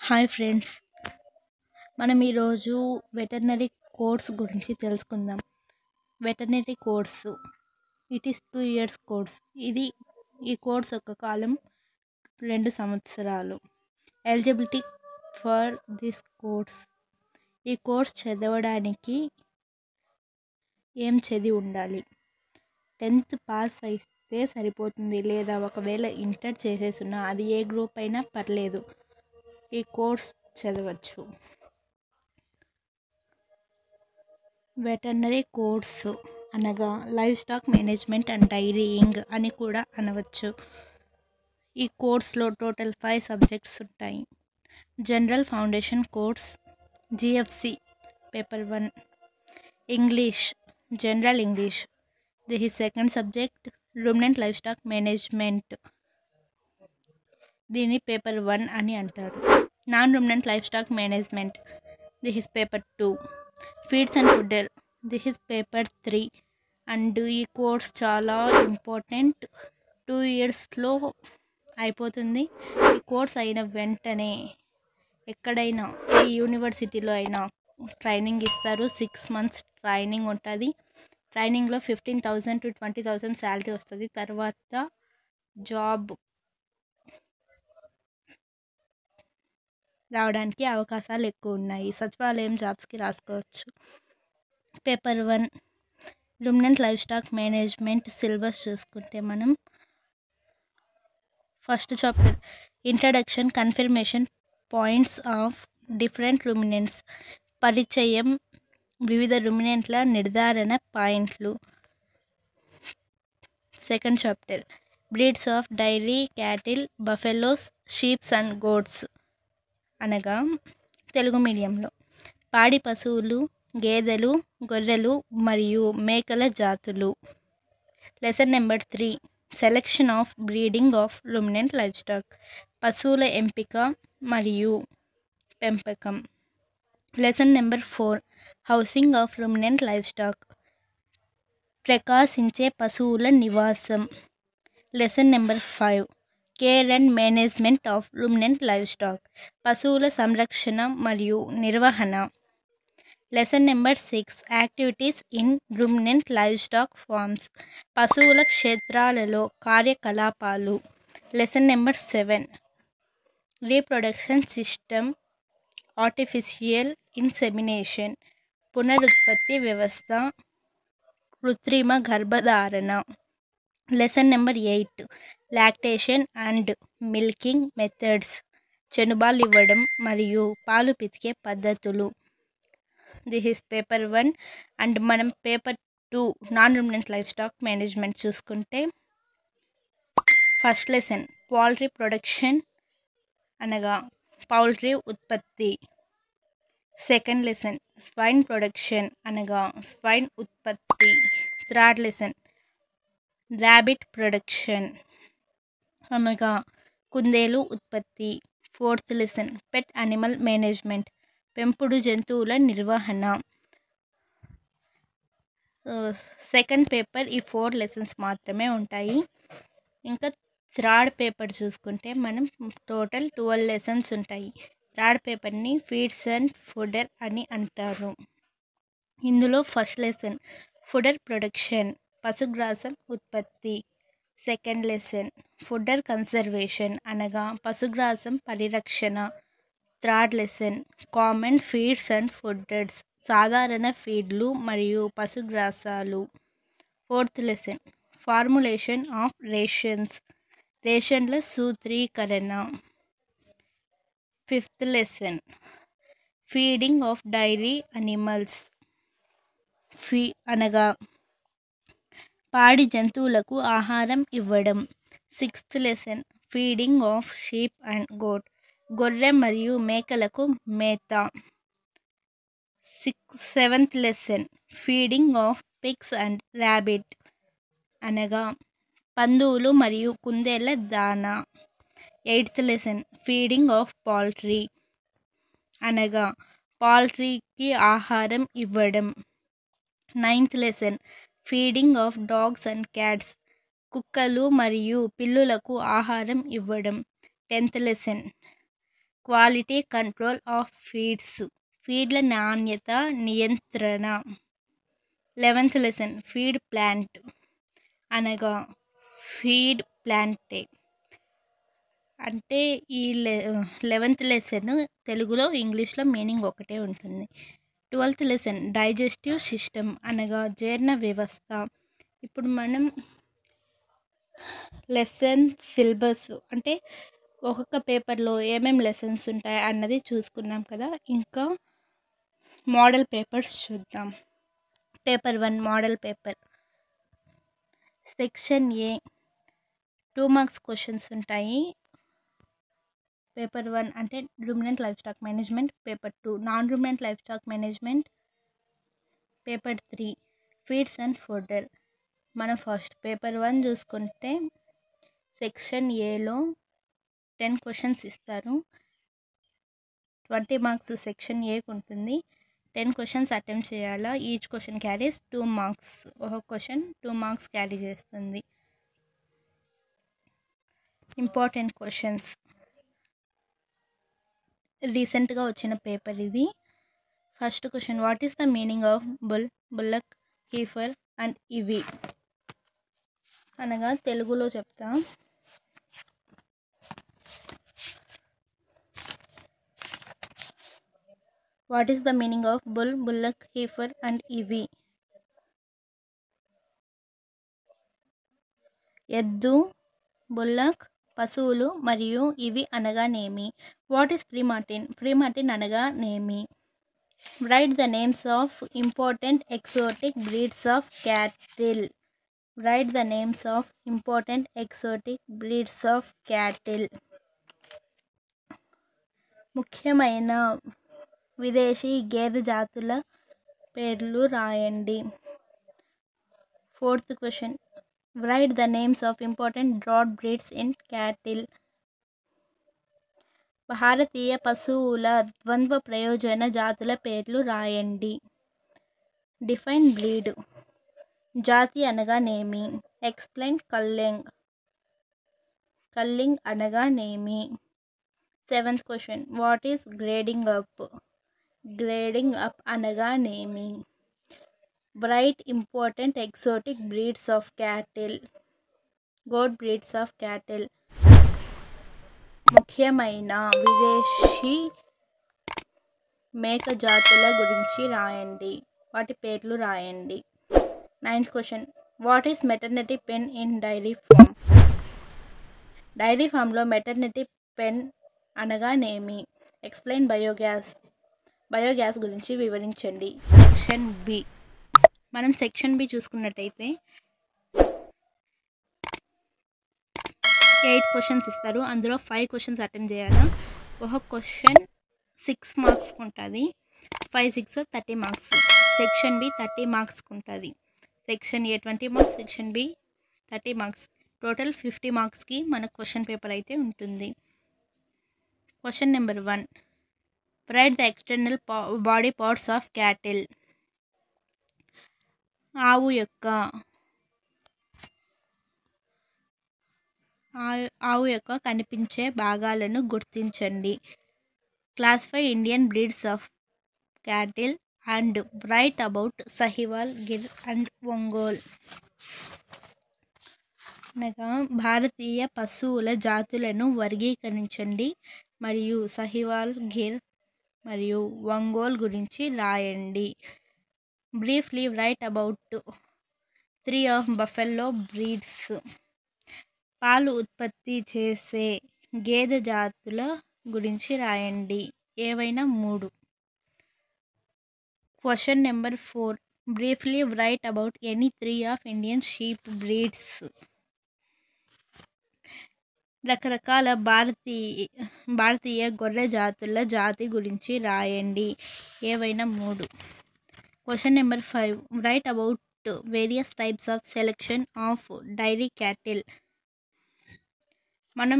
hi friends మనం ఈరోజు veterinary course గురించి తెలుసుకుందాం veterinary course it is two years course ఇది ఈ కోర్స్ యొక్క కాలం రెండు సంవత్సరాలు ఎలిజిబిలిటీ ఫర్ దిస్ కోర్స్ ఈ కోర్స్ చదవడానికి ఏం చదివి ఉండాలి టెన్త్ పాస్ అయితే సరిపోతుంది లేదా ఒకవేళ ఇంటర్ చేసేసున్నా అది ఏ గ్రూప్ అయినా పర్లేదు ఈ కోర్స్ చదవచ్చు వెటర్నరీ కోర్సు అనగా livestock management and dairying అని కూడా అనవచ్చు ఈ కోర్స్లో టోటల్ ఫైవ్ సబ్జెక్ట్స్ ఉంటాయి general foundation course GFC paper one English general English the second subject ruminant livestock management దీన్ని పేపర్ వన్ అని అంటారు non ruminant livestock management this is paper two feeds and food this is paper three and ఈ కోర్స్ చాలా important two ఇయర్స్లో అయిపోతుంది ఈ course అయిన వెంటనే ఎక్కడైనా ఏ యూనివర్సిటీలో అయినా ట్రైనింగ్ ఇస్తారు సిక్స్ మంత్స్ ట్రైనింగ్ ఉంటుంది ట్రైనింగ్లో fifteen thousand to twenty thousand salary వస్తుంది తర్వాత జాబ్ రావడానికి అవకాశాలు ఎక్కువ ఉన్నాయి సచివాలయం జాబ్స్కి రాసుకోవచ్చు paper one ruminant livestock management syllabus చూసుకుంటే మనం first chapter introduction confirmation points of different ruminants పరిచయం వివిధ రుమినెంట్ల నిర్ధారణ పాయింట్లు second chapter breeds of dairy cattle buffaloes sheeps and goats అనగా తెలుగు మీడియంలో పాడి పశువులు గేదెలు గొర్రెలు మరియు మేకల జాతులు lesson number three selection of breeding of ruminant livestock పశువుల ఎంపిక మరియు పెంపకం lesson number four housing of ruminant livestock ప్రకాశించే పశువుల నివాసం lesson number five care and management of ruminant livestock పశువుల సంరక్షణ మరియు నిర్వహణ lesson number six activities in ruminant livestock farms పశువుల క్షేత్రాలలో కార్యకలాపాలు lesson number seven reproduction system artificial insemination పునరుత్పత్తి వ్యవస్థ కృత్రిమ గర్భధారణ lesson number eight lactation and milking methods చెనుబాలు ఇవ్వడం మరియు పాలు పితికే పద్ధతులు this is paper one and మనం paper two non ruminant livestock management చూసుకుంటే ఫస్ట్ లెసన్ పౌల్ట్రీ ప్రొడక్షన్ అనగా పౌల్ట్రీ ఉత్పత్తి సెకండ్ లెసన్ స్వైన్ ప్రొడక్షన్ అనగా స్వైన్ ఉత్పత్తి థర్డ్ లెసన్ ర్యాబిట్ ప్రొడక్షన్ అనగా కుందేలు ఉత్పత్తి fourth lesson pet animal management పెంపుడు జంతువుల నిర్వహణ సెకండ్ పేపర్ ఈ ఫోర్ లెసన్స్ మాత్రమే ఉంటాయి ఇంకా థర్డ్ పేపర్ చూసుకుంటే మనం టోటల్ ట్వెల్వ్ లెసన్స్ ఉంటాయి థర్డ్ పేపర్ని ఫీడ్స్ అండ్ ఫుడర్ అని అంటారు ఇందులో ఫస్ట్ లెసన్ ఫుడర్ ప్రొడక్షన్ పశుగ్రాసం ఉత్పత్తి సెకండ్ లెసన్ ఫుడర్ కన్సర్వేషన్ అనగా పశుగ్రాసం పరిరక్షణ third lesson common feeds and fodders సాధారణ ఫీడ్లు మరియు పశుగ్రాసాలు fourth lesson formulation of rations రేషన్ల సూత్రీకరణ fifth lesson feeding of dairy animals ఫీ అనగా పాడి జంతువులకు ఆహారం ఇవ్వడం sixth lesson feeding of sheep and goat గొర్రె మరియు మేకలకు మేత six seventh lesson feeding of pigs and rabbit అనగా పందువులు మరియు కుందేళ్ళ దానా eighth lesson feeding of poultry అనగా పౌల్ట్రీకి ఆహారం ఇవ్వడం ninth lesson feeding of dogs and cats కుక్కలు మరియు పిల్లులకు ఆహారం ఇవ్వడం tenth lesson quality control of feeds ఫీడ్ల నాణ్యత నియంత్రణ లెవెన్త్ లెసన్ ఫీడ్ ప్లాంట్ అనగా ఫీడ్ ప్లాంటే అంటే ఈ లె లెవెన్త్ లెసన్ తెలుగులో ఇంగ్లీష్లో మీనింగ్ ఒకటే ఉంటుంది ట్వెల్త్ లెసన్ డైజెస్టివ్ సిస్టమ్ అనగా జీర్ణ వ్యవస్థ ఇప్పుడు మనం లెసన్ సిలబస్ అంటే ఒక్కొక్క పేపర్లో ఏమేమి లెసన్స్ ఉంటాయి అన్నది చూసుకున్నాం కదా ఇంకా మోడల్ పేపర్స్ చూద్దాం paper one model paper section A two marks questions ఉంటాయి పేపర్ వన్ అంటే ruminant livestock management paper two non ruminant livestock management paper three feeds and fodder మనం ఫస్ట్ పేపర్ వన్ చూసుకుంటే section ఏలో ten questions ఇస్తారు twenty marks section ఏకి ఉంటుంది ten questions attempt చేయాలా each question carries two marks ఒక question two marks carry చేస్తుంది important questions రీసెంట్గా వచ్చిన పేపర్ ఇది first question what is the meaning of bull bullock heifer and ఇవి అనగా తెలుగులో చెప్తా what is the meaning of bull bullock heifer and ఇవి ఎద్దు బుల్లక్ పశువులు మరియు ఇవి అనగానేమి what is freemartin freemartin అనగానేమి write the names of important exotic breeds of cattle write the names of important exotic breeds of cattle ముఖ్యమైన విదేశీ గేదె జాతుల పేర్లు రాయండి fourth question write the names of important draught breeds in cattle భారతీయ పశువుల ద్వంద్వ ప్రయోజన జాతుల పేర్లు రాయండి డిఫైన్ బ్రీడ్ జాతి అనగానేమి ఎక్స్ప్లెయిన్ కల్లింగ్ కల్లింగ్ అనగానేమి seventh question what is grading up grading up అనగానేమి write important exotic breeds of cattle goat breeds of cattle ముఖ్యమైన విదేశీ మేక జాతుల గురించి రాయండి వాటి పేర్లు రాయండి ninth question what is maternity pen in dairy farm dairy ఫామ్లో మెటర్నిటీ పెన్ అనగానేమి ఎక్స్ప్లెయిన్ బయోగ్యాస్ బయోగ్యాస్ గురించి వివరించండి సెక్షన్ బి మనం సెక్షన్ బి చూసుకున్నట్టయితే ఎయిట్ క్వశ్చన్స్ ఇస్తారు అందులో ఫైవ్ క్వశ్చన్స్ అటెంప్ట్ చేయాలా ఒక క్వశ్చన్ సిక్స్ మార్క్స్కి ఉంటుంది five six thirty marks section B thirty మార్క్స్కి ఉంటుంది section A twenty marks section B thirty marks total fifty మార్క్స్కి మన క్వశ్చన్ పేపర్ అయితే ఉంటుంది question number one write the external body parts of cattle ఆవు యొక్క ఆవు యొక్క కనిపించే భాగాలను గుర్తించండి classify Indian breeds of cattle and write about Sahiwal Gir and Ongole అనగా భారతీయ పశువుల జాతులను వర్గీకరించండి మరియు సహివాల్ గిర్ మరియు ఒంగోల్ గురించి రాయండి briefly write about three of buffalo breeds పాలు ఉత్పత్తి చేసే గేదె జాతుల గురించి రాయండి ఏవైనా మూడు question number four briefly write about any three of Indian sheep breeds రకరకాల భారతీయ భారతీయ గొర్రె జాతుల జాతి గురించి రాయండి ఏవైనా మూడు question number five write about various types of selection of dairy cattle మనం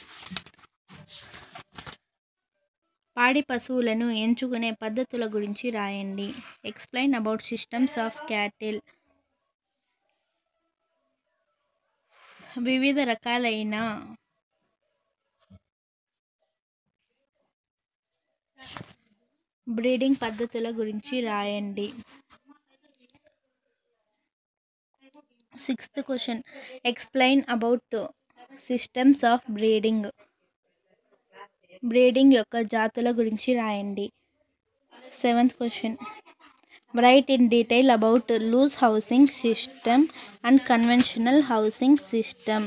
పాడి పశువులను ఎంచుకునే పద్ధతుల గురించి రాయండి explain about systems of cattle వివిధ రకాలైన బ్రీడింగ్ పద్ధతుల గురించి రాయండి sixth question explain about systems of breeding breeding యొక్క జాతుల గురించి రాయండి seventh question write in detail about loose housing system and conventional housing system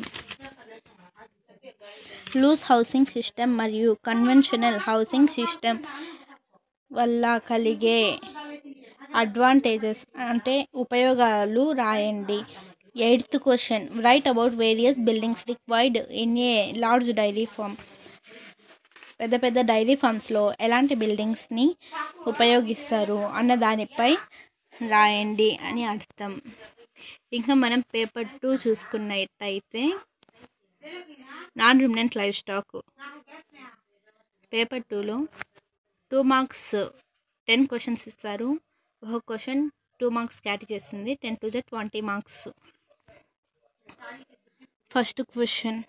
loose housing system మరియు కన్వెన్షనల్ హౌసింగ్ సిస్టమ్ వల్ల కలిగే అడ్వాంటేజెస్ అంటే ఉపయోగాలు రాయండి eighth question write about various buildings required in a large dairy farm పెద్ద పెద్ద dairy ఫామ్స్లో ఎలాంటి బిల్డింగ్స్ని ఉపయోగిస్తారు అన్న దానిపై రాయండి అని అర్థం ఇంకా మనం పేపర్ టూ చూసుకున్నట్టయితే non ruminant life stock paper టూలో టూ మార్క్స్ టెన్ క్వశ్చన్స్ ఇస్తారు ఒక క్వశ్చన్ టూ మార్క్స్ క్యాటీ చేస్తుంది టెన్ టు జ twenty marks first question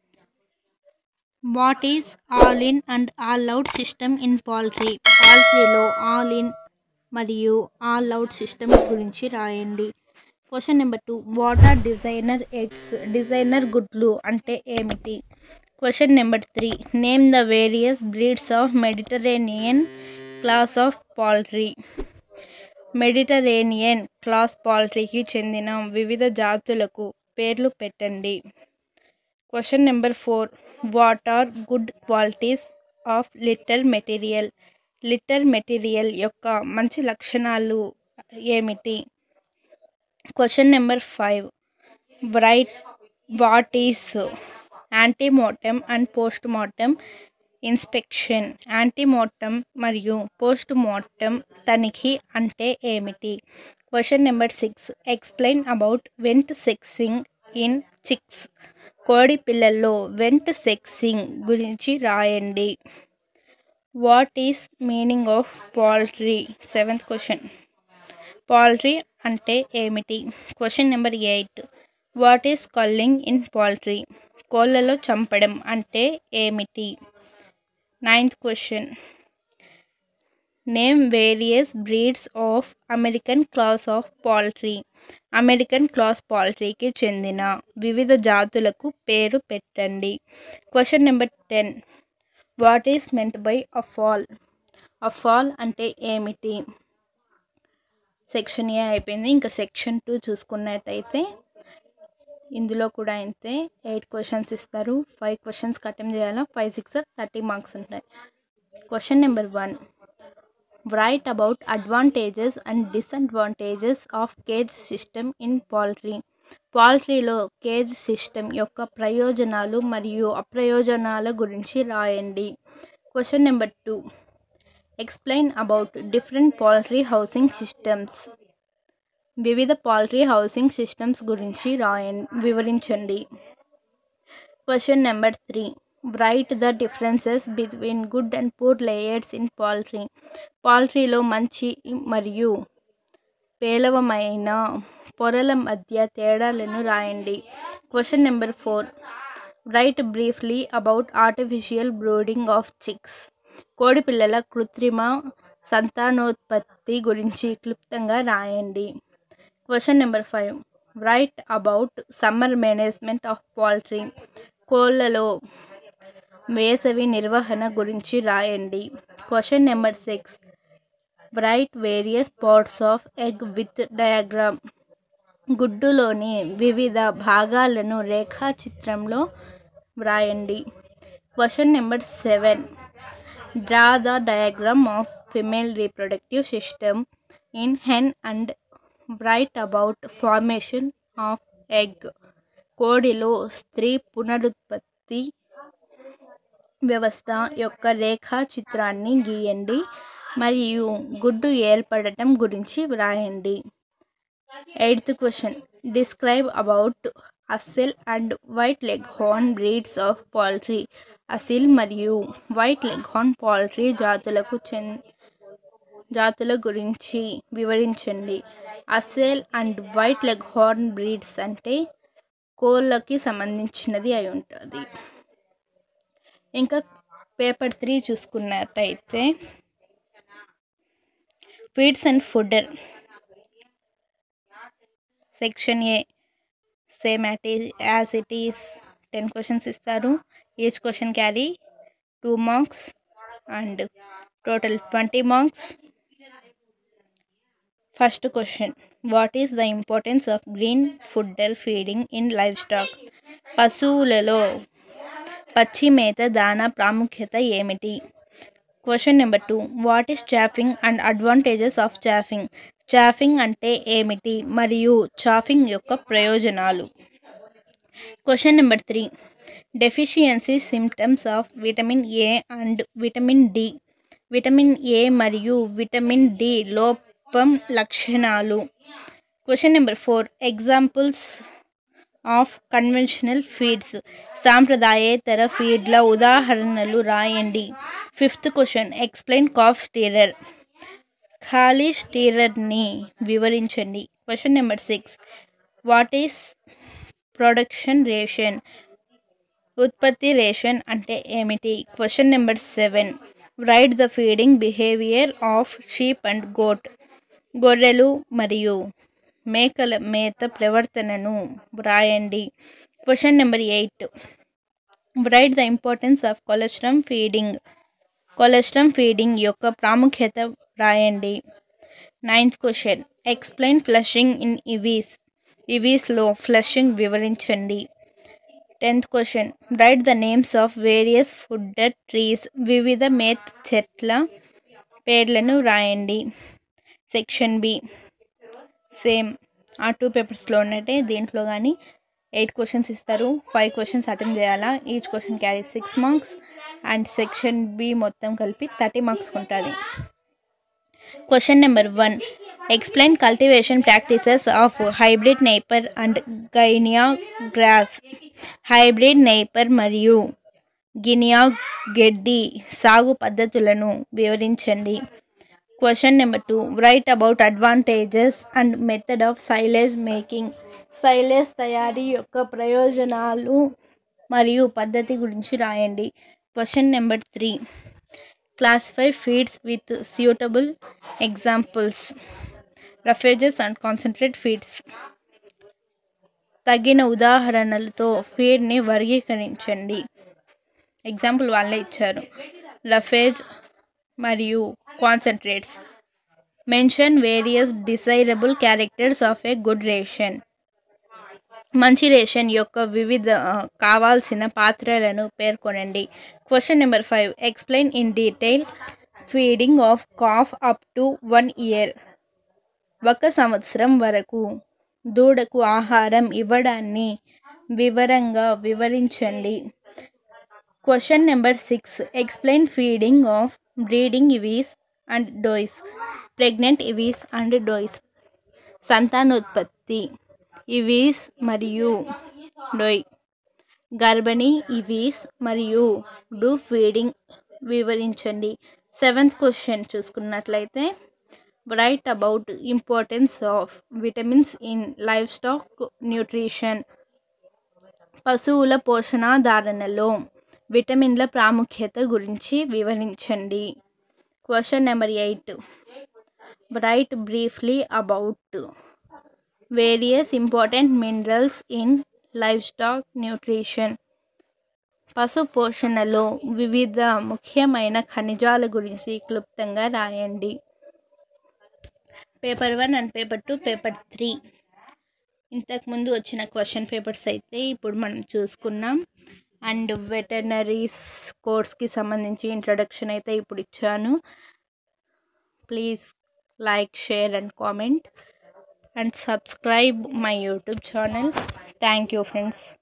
what is all in and all out system in poultry పాల్ట్రీలో ఆల్ ఇన్ మరియు all out system గురించి రాయండి question number two what are designer eggs designer గుడ్లు అంటే ఏమిటి question number three name the various breeds of Mediterranean class of poultry Mediterranean class పాల్ట్రీకి చెందిన వివిధ జాతులకు పేర్లు పెట్టండి question number four what are good qualities of litter material litter material యొక్క మంచి లక్షణాలు ఏమిటి question number five write what is antemortem and post mortem inspection antemortem మరియు పోస్ట్ మార్టం తనిఖీ అంటే ఏమిటి question number six explain about vent sexing in chicks కోడి పిల్లల్లో వెంట్ సెక్సింగ్ గురించి రాయండి what is meaning of poultry seventh question poultry అంటే ఏమిటి question number eight what is culling in poultry కోళ్ళలో చంపడం అంటే ఏమిటి ninth question name various breeds of American class of poultry American class పాల్ట్రీకి చెందిన వివిధ జాతులకు పేరు పెట్టండి question number ten what is meant by offal offal అంటే ఏమిటి సెక్షన్ ఏ అయిపోయింది ఇంకా సెక్షన్ టూ చూసుకున్నట్టయితే ఇందులో కూడా అయితే ఎయిట్ క్వశ్చన్స్ ఇస్తారు ఫైవ్ క్వశ్చన్స్ అటెంప్ట్ చేయాలా ఫైవ్ సిక్స్ థర్టీ మార్క్స్ ఉంటాయి question number one write about advantages and disadvantages of cage system in poultry పాల్ట్రీలో కేజ్ సిస్టమ్ యొక్క ప్రయోజనాలు మరియు అప్రయోజనాల గురించి రాయండి question number two explain about different poultry housing systems వివిధ పాల్ట్రీ హౌసింగ్ సిస్టమ్స్ గురించి రాయం వివరించండి question number three write the differences between good and poor layers in poultry పాల్ట్రీలో మంచి మరియు పేలవమైన పొరల మధ్య తేడాలను రాయండి question number four write briefly about artificial brooding of chicks కోడిపిల్లల కృత్రిమ సంతానోత్పత్తి గురించి క్లుప్తంగా రాయండి question number five write about summer management of poultry కోళ్ళలో వేసవి నిర్వహణ గురించి రాయండి question number six write various parts of egg with diagram గుడ్డులోని వివిధ భాగాలను రేఖాచిత్రంలో వ్రాయండి question number seven draw the diagram of female reproductive system in hen and write about formation of egg కోడిలో స్త్రీ పునరుత్పత్తి వ్యవస్థ యొక్క రేఖాచిత్రాన్ని గీయండి మరియు గుడ్డు ఏర్పడటం గురించి వ్రాయండి eighth question describe about Aseel and white leghorn breeds of poultry Aseel మరియు వైట్ లెగ్ హార్న్ పౌల్ట్రీ జాతులకు చెంది జాతుల గురించి వివరించండి Aseel and white leghorn breeds అంటే కోళ్ళకి సంబంధించినది అయి ఉంటుంది ఇంకా పేపర్ త్రీ చూసుకున్నట్టయితే feeds and fodder section A same as it is ten questions ఇస్తారు each question carry two marks and total twenty marks first question what is the importance of green fodder feeding in livestock పశువులలో పచ్చి మేత దానా ప్రాముఖ్యత ఏమిటి question number two what is chaffing and advantages of chaffing chafing అంటే ఏమిటి మరియు chaffing యొక్క ప్రయోజనాలు question number three deficiency symptoms of vitamin A and vitamin D vitamin A మరియు విటమిన్ డి లోపం లక్షణాలు question number four examples of conventional feeds సాంప్రదాయేతర ఫీడ్ల ఉదాహరణలు రాయండి fifth question explain calf starter ఖాళీ స్టీరర్ని వివరించండి question number six what is production ration ఉత్పత్తి రేషన్ అంటే ఏమిటి question number seven write the feeding behaviour of sheep and goat గొర్రెలు మరియు మేకల మేత ప్రవర్తనను వ్రాయండి question number eight write the importance of colostrum feeding colostrum feeding యొక్క ప్రాముఖ్యత వ్రాయండి ninth question explain flushing in ewes ఇవీస్లో ఫ్లషింగ్ వివరించండి tenth question write the names of various fodder trees వివిధ మేత్ చెట్ల పేర్లను రాయండి సెక్షన్ బి సేమ్ ఆ టూ పేపర్స్లో ఉన్నట్టే దీంట్లో కానీ ఎయిట్ క్వశ్చన్స్ ఇస్తారు ఫైవ్ క్వశ్చన్స్ అటెండ్ చేయాలా each question carry six marks and section B మొత్తం కలిపి థర్టీ మార్క్స్ ఉంటుంది question number one explain cultivation practices of hybrid napier and guinea grass hybrid napier మరియు గినియా గెడ్డి సాగు పద్ధతులను వివరించండి question number two write about advantages and method of silage making silage తయారీ యొక్క ప్రయోజనాలు మరియు పద్ధతి గురించి రాయండి question number three classify feeds with suitable examples roughages and concentrate feeds తగిన ఉదాహరణలతో ఫీడ్ని వర్గీకరించండి ఎగ్జాంపుల్ వాళ్ళే ఇచ్చారు రఫేజ్ మరియు concentrates mention various desirable characters of a good ration మంచి రేషన్ యొక్క వివిధ ఆ, కావాల్సిన పాత్రలను పేర్కొనండి question number five explain in detail feeding of calf up to one year ఒక సంవత్సరం వరకు దూడకు ఆహారం ఇవ్వడాన్ని వివరంగా వివరించండి question number six explain feeding of breeding ewes and does pregnant ewes and does సంతానోత్పత్తి ఇవీస్ మరియు డోయ్ గర్భిణీ ఇవీస్ మరియు డూ ఫీడింగ్ వివరించండి సెవెంత్ క్వశ్చన్ చూసుకున్నట్లయితే write about importance of vitamins in livestock nutrition పశువుల పోషణాధారణలో విటమిన్ల ప్రాముఖ్యత గురించి వివరించండి question number eight right briefly about various important minerals in livestock nutrition పశు పోషణలో వివిధ ముఖ్యమైన ఖనిజాల గురించి క్లుప్తంగా రాయండి paper one and paper two paper three ఇంతకుముందు వచ్చిన క్వశ్చన్ పేపర్స్ అయితే ఇప్పుడు మనం చూసుకున్నాం అండ్ వెటర్నరీ కోర్స్కి సంబంధించి ఇంట్రొడక్షన్ అయితే ఇప్పుడు ఇచ్చాను please like share and comment and subscribe my YouTube channel thank you friends